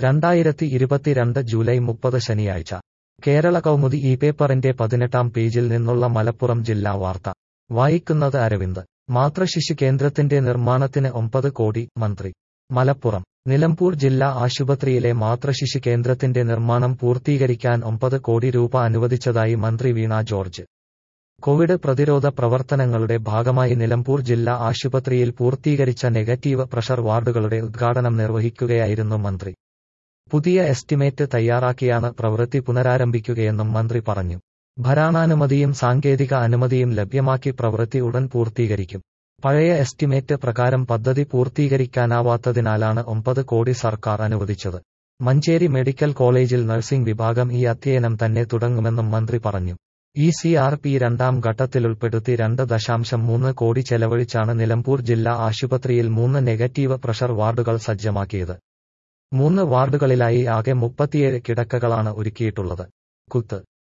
രണ്ടായിരത്തി ഇരുപത്തിരണ്ട് ജൂലൈ മുപ്പത് ശനിയാഴ്ച കേരള കൗമുദി ഈ പേപ്പറിന്റെ പതിനെട്ടാം പേജിൽ നിന്നുള്ള മലപ്പുറം ജില്ലാ വാർത്ത വായിക്കുന്നത് അരവിന്ദ് മാതൃശിശു കേന്ദ്രത്തിന്റെ നിർമ്മാണത്തിന് ഒമ്പത് കോടി മന്ത്രി മലപ്പുറം നിലമ്പൂർ ജില്ലാ ആശുപത്രിയിലെ മാതൃശിശു കേന്ദ്രത്തിന്റെ നിർമ്മാണം പൂർത്തീകരിക്കാൻ ഒമ്പത് കോടി രൂപ അനുവദിച്ചതായി മന്ത്രി വീണ ജോർജ് കോവിഡ് പ്രതിരോധ പ്രവർത്തനങ്ങളുടെ ഭാഗമായി നിലമ്പൂർ ജില്ലാ ആശുപത്രിയിൽ പൂർത്തീകരിച്ച നെഗറ്റീവ് പ്രഷർ വാർഡുകളുടെ ഉദ്ഘാടനം നിർവഹിക്കുകയായിരുന്നു മന്ത്രി പുതിയ എസ്റ്റിമേറ്റ് തയ്യാറാക്കിയാണ് പ്രവൃത്തി പുനരാരംഭിക്കുകയെന്നും മന്ത്രി പറഞ്ഞു ഭരണാനുമതിയും സാങ്കേതിക അനുമതിയും ലഭ്യമാക്കി പ്രവൃത്തി ഉടൻ പൂർത്തീകരിക്കും പഴയ എസ്റ്റിമേറ്റ് പ്രകാരം പദ്ധതി പൂർത്തീകരിക്കാനാവാത്തതിനാലാണ് ഒമ്പത് കോടി സർക്കാർ അനുവദിച്ചത് മഞ്ചേരി മെഡിക്കൽ കോളേജിൽ നഴ്സിംഗ് വിഭാഗം ഈ അധ്യയനം തന്നെ തുടങ്ങുമെന്നും മന്ത്രി പറഞ്ഞു ഇ സി ആർ പി രണ്ടാം ഘട്ടത്തിലുൾപ്പെടുത്തി രണ്ട് ദശാംശം മൂന്ന് കോടി ചെലവഴിച്ചാണ് നിലമ്പൂർ ജില്ലാ ആശുപത്രിയിൽ മൂന്ന് നെഗറ്റീവ് പ്രഷർ വാർഡുകൾ സജ്ജമാക്കിയത് മൂന്ന് വാർഡുകളിലായി ആകെ മുപ്പത്തിയേഴ് കിടക്കകളാണ് ഒരുക്കിയിട്ടുള്ളത് കുത്ത്